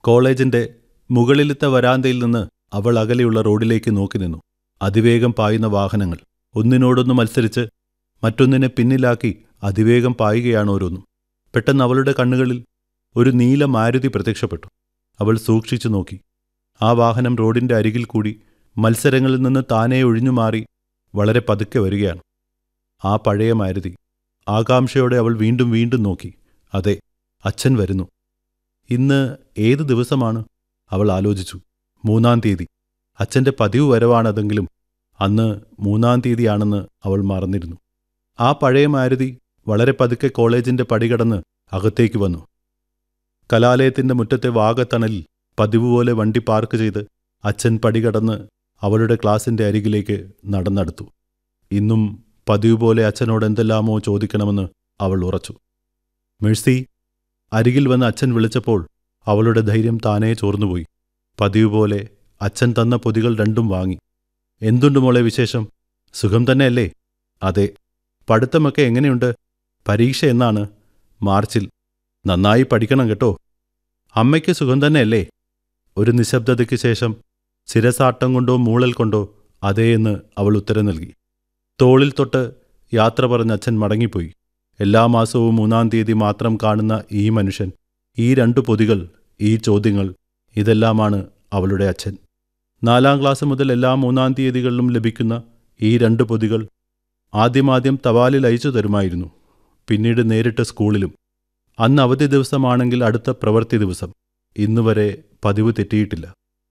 കോളേജിന്റെ മുകളിലത്തെ വരാന്തയിൽ നിന്ന് അവൾ അകലെയുള്ള റോഡിലേക്ക് നോക്കി നിന്നു അതിവേഗം പായുന്ന വാഹനങ്ങൾ ഒന്നിനോടൊന്ന് മത്സരിച്ച് മറ്റൊന്നിനെ പിന്നിലാക്കി അതിവേഗം പായുകയാണ് ഓരോന്നും പെട്ടെന്ന് അവളുടെ കണ്ണുകളിൽ ഒരു നീല മാരുതി പ്രത്യക്ഷപ്പെട്ടു അവൾ സൂക്ഷിച്ചു നോക്കി ആ വാഹനം റോഡിന്റെ അരികിൽ കൂടി മത്സരങ്ങളിൽ നിന്ന് താനേ ഒഴിഞ്ഞുമാറി വളരെ പതുക്കെ വരികയാണ് ആ പഴയ മാരുതി ആകാംക്ഷയോടെ അവൾ വീണ്ടും വീണ്ടും നോക്കി അതെ അച്ഛൻ വരുന്നു ഇന്ന് ഏത് ദിവസമാണ് അവൾ ആലോചിച്ചു മൂന്നാം തീയതി അച്ഛൻ്റെ പതിവ് വരവാണതെങ്കിലും അന്ന് മൂന്നാം തീയതിയാണെന്ന് അവൾ മറന്നിരുന്നു ആ പഴയ മാരുതി വളരെ പതുക്കെ കോളേജിന്റെ പടികടന്ന് അകത്തേക്ക് വന്നു കലാലയത്തിന്റെ മുറ്റത്തെ വാഗത്തണലിൽ പതിവ് പോലെ വണ്ടി പാർക്ക് ചെയ്ത് അച്ഛൻ പടികടന്ന് അവളുടെ ക്ലാസിന്റെ അരികിലേക്ക് നടന്നെടുത്തു ഇന്നും പതിവ് പോലെ അച്ഛനോട് എന്തെല്ലാമോ ചോദിക്കണമെന്ന് അവൾ ഉറച്ചു മേഴ്സി അരികിൽ വന്ന് അച്ഛൻ വിളിച്ചപ്പോൾ അവളുടെ ധൈര്യം താനേ ചോർന്നുപോയി പതിവ് പോലെ അച്ഛൻ തന്ന പൊതികൾ രണ്ടും വാങ്ങി എന്തുണ്ട് മോളെ വിശേഷം സുഖം തന്നെയല്ലേ അതെ പഠിത്തമൊക്കെ എങ്ങനെയുണ്ട് പരീക്ഷ എന്നാണ് മാർച്ചിൽ നന്നായി പഠിക്കണം കേട്ടോ അമ്മയ്ക്ക് സുഖം തന്നെയല്ലേ ഒരു നിശബ്ദതയ്ക്ക് ശേഷം ശിരസാട്ടം കൊണ്ടോ മൂളൽ കൊണ്ടോ അതേ എന്ന് അവൾ ഉത്തരം നൽകി തോളിൽ തൊട്ട് യാത്ര പറഞ്ഞ അച്ഛൻ മടങ്ങിപ്പോയി എല്ലാ മാസവും മൂന്നാം തീയതി മാത്രം കാണുന്ന ഈ മനുഷ്യൻ ഈ രണ്ടു പൊതികൾ ഈ ചോദ്യങ്ങൾ ഇതെല്ലാമാണ് അവളുടെ അച്ഛൻ നാലാം ക്ലാസ് മുതൽ എല്ലാ മൂന്നാം തീയതികളിലും ലഭിക്കുന്ന ഈ രണ്ട് പൊതികൾ ആദ്യമാദ്യം തപാലിൽ അയച്ചു തരുമായിരുന്നു പിന്നീട് നേരിട്ട് സ്കൂളിലും അന്ന് അവധി ദിവസമാണെങ്കിൽ അടുത്ത പ്രവൃത്തി ദിവസം ഇന്നുവരെ പതിവ് തെറ്റിയിട്ടില്ല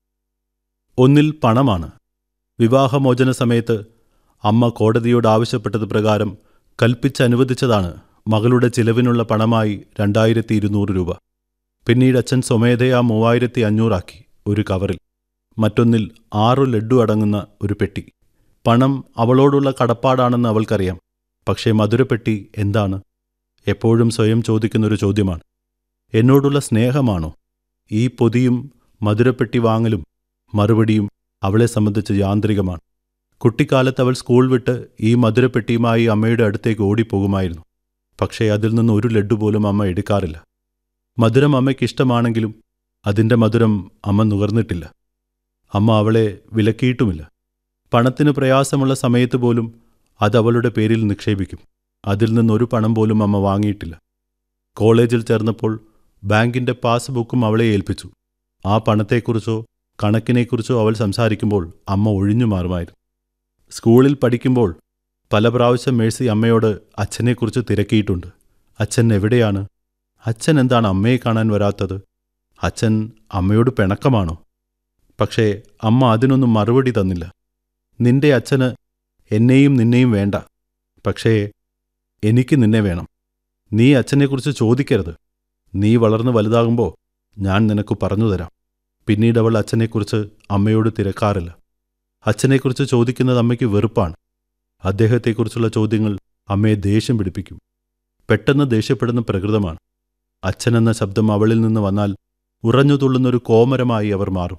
ഒന്നിൽ പണമാണ് വിവാഹമോചന സമയത്ത് അമ്മ കോടതിയോട് ആവശ്യപ്പെട്ടത് പ്രകാരം കൽപ്പിച്ചനുവദിച്ചതാണ് മകളുടെ ചിലവിനുള്ള പണമായി രണ്ടായിരത്തി ഇരുന്നൂറ് രൂപ പിന്നീട് അച്ഛൻ സ്വമേധയാ മൂവായിരത്തി അഞ്ഞൂറാക്കി ഒരു കവറിൽ മറ്റൊന്നിൽ ആറു ലഡ്ഡു അടങ്ങുന്ന ഒരു പെട്ടി പണം അവളോടുള്ള കടപ്പാടാണെന്ന് അവൾക്കറിയാം പക്ഷേ മധുരപ്പെട്ടി എന്താണ് എപ്പോഴും സ്വയം ചോദിക്കുന്നൊരു ചോദ്യമാണ് എന്നോടുള്ള സ്നേഹമാണോ ഈ പൊതിയും മധുരപ്പെട്ടി വാങ്ങലും മറുപടിയും അവളെ സംബന്ധിച്ച് യാന്ത്രികമാണ് കുട്ടിക്കാലത്ത് അവൾ സ്കൂൾ വിട്ട് ഈ മധുരപ്പെട്ടിയുമായി അമ്മയുടെ അടുത്തേക്ക് ഓടിപ്പോകുമായിരുന്നു പക്ഷേ അതിൽ നിന്ന് ഒരു ലഡ്ഡു പോലും അമ്മ എടുക്കാറില്ല മധുരം അമ്മയ്ക്ക് ഇഷ്ടമാണെങ്കിലും അതിൻ്റെ മധുരം അമ്മ നുകർന്നിട്ടില്ല അമ്മ അവളെ വിലക്കിയിട്ടുമില്ല പണത്തിന് പ്രയാസമുള്ള സമയത്ത് പോലും അത് അവളുടെ പേരിൽ നിക്ഷേപിക്കും അതിൽ നിന്നൊരു പണം പോലും അമ്മ വാങ്ങിയിട്ടില്ല കോളേജിൽ ചേർന്നപ്പോൾ ബാങ്കിന്റെ പാസ്ബുക്കും അവളെ ഏൽപ്പിച്ചു ആ പണത്തെക്കുറിച്ചോ കണക്കിനെക്കുറിച്ചോ അവൾ സംസാരിക്കുമ്പോൾ അമ്മ ഒഴിഞ്ഞു മാറുമായിരുന്നു സ്കൂളിൽ പഠിക്കുമ്പോൾ പല പ്രാവശ്യം മേഴ്സി അമ്മയോട് അച്ഛനെക്കുറിച്ച് തിരക്കിയിട്ടുണ്ട് അച്ഛൻ എവിടെയാണ് അച്ഛൻ എന്താണ് അമ്മയെ കാണാൻ വരാത്തത് അച്ഛൻ അമ്മയോട് പിണക്കമാണോ പക്ഷേ അമ്മ അതിനൊന്നും മറുപടി തന്നില്ല നിന്റെ അച്ഛന് എന്നെയും നിന്നെയും വേണ്ട പക്ഷേ എനിക്ക് നിന്നെ വേണം നീ അച്ഛനെക്കുറിച്ച് ചോദിക്കരുത് നീ വളർന്ന് വലുതാകുമ്പോൾ ഞാൻ നിനക്ക് പറഞ്ഞു തരാം പിന്നീട് അവൾ അച്ഛനെക്കുറിച്ച് അമ്മയോട് തിരക്കാറില്ല അച്ഛനെക്കുറിച്ച് ചോദിക്കുന്നത് അമ്മയ്ക്ക് വെറുപ്പാണ് അദ്ദേഹത്തെക്കുറിച്ചുള്ള ചോദ്യങ്ങൾ അമ്മയെ ദേഷ്യം പിടിപ്പിക്കും പെട്ടെന്ന് ദേഷ്യപ്പെടുന്ന പ്രകൃതമാണ് അച്ഛനെന്ന ശബ്ദം അവളിൽ നിന്ന് വന്നാൽ ഉറഞ്ഞു തുള്ളുന്നൊരു കോമരമായി അവർ മാറും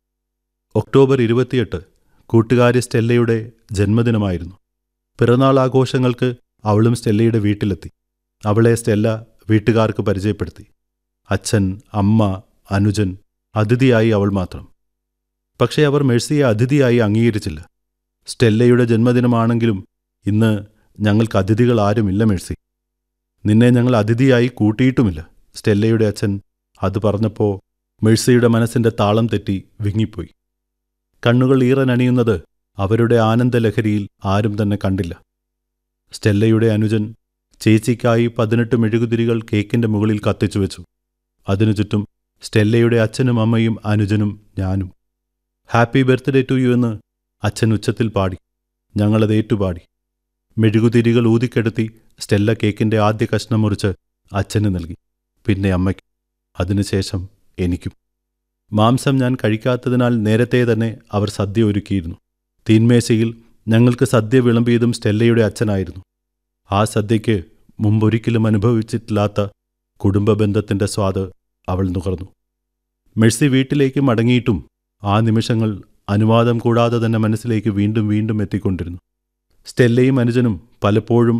ഒക്ടോബർ ഇരുപത്തിയെട്ട് കൂട്ടുകാരി സ്റ്റെല്ലയുടെ ജന്മദിനമായിരുന്നു പിറന്നാൾ ആഘോഷങ്ങൾക്ക് അവളും സ്റ്റെല്ലയുടെ വീട്ടിലെത്തി അവളെ സ്റ്റെല്ല വീട്ടുകാർക്ക് പരിചയപ്പെടുത്തി അച്ഛൻ അമ്മ അനുജൻ അതിഥിയായി അവൾ മാത്രം പക്ഷേ അവർ മെഴ്സിയെ അതിഥിയായി അംഗീകരിച്ചില്ല സ്റ്റെല്ലയുടെ ജന്മദിനമാണെങ്കിലും ഇന്ന് ഞങ്ങൾക്ക് അതിഥികൾ ആരുമില്ല മെഴ്സി നിന്നെ ഞങ്ങൾ അതിഥിയായി കൂട്ടിയിട്ടുമില്ല സ്റ്റെല്ലയുടെ അച്ഛൻ അത് പറഞ്ഞപ്പോൾ മെഴ്സിയുടെ മനസ്സിന്റെ താളം തെറ്റി വിങ്ങിപ്പോയി കണ്ണുകൾ ഈറനണിയുന്നത് അവരുടെ ആനന്ദലഹരിയിൽ ആരും തന്നെ കണ്ടില്ല സ്റ്റെല്ലയുടെ അനുജൻ ചേച്ചിക്കായി പതിനെട്ട് മെഴുകുതിരികൾ കേക്കിന്റെ മുകളിൽ കത്തിച്ചു വെച്ചു അതിനു ചുറ്റും സ്റ്റെല്ലയുടെ അച്ഛനും അമ്മയും അനുജനും ഞാനും ഹാപ്പി ബർത്ത്ഡേ ടു യു എന്ന് അച്ഛൻ ഉച്ചത്തിൽ പാടി ഞങ്ങളത് ഏറ്റുപാടി മെഴുകുതിരികൾ ഊതിക്കെടുത്തി സ്റ്റെല്ല കേക്കിന്റെ ആദ്യ കഷ്ണം മുറിച്ച് അച്ഛന് നൽകി പിന്നെ അമ്മയ്ക്ക് അതിനുശേഷം എനിക്കും മാംസം ഞാൻ കഴിക്കാത്തതിനാൽ നേരത്തെ തന്നെ അവർ സദ്യ ഒരുക്കിയിരുന്നു തീന്മേശയിൽ ഞങ്ങൾക്ക് സദ്യ വിളമ്പിയതും സ്റ്റെല്ലയുടെ അച്ഛനായിരുന്നു ആ സദ്യയ്ക്ക് മുമ്പൊരിക്കലും അനുഭവിച്ചിട്ടില്ലാത്ത കുടുംബ ബന്ധത്തിന്റെ സ്വാദ് അവൾ നുകർന്നു മെഴ്സി വീട്ടിലേക്ക് മടങ്ങിയിട്ടും ആ നിമിഷങ്ങൾ അനുവാദം കൂടാതെ തന്നെ മനസ്സിലേക്ക് വീണ്ടും വീണ്ടും എത്തിക്കൊണ്ടിരുന്നു സ്റ്റെല്ലയും അനുജനും പലപ്പോഴും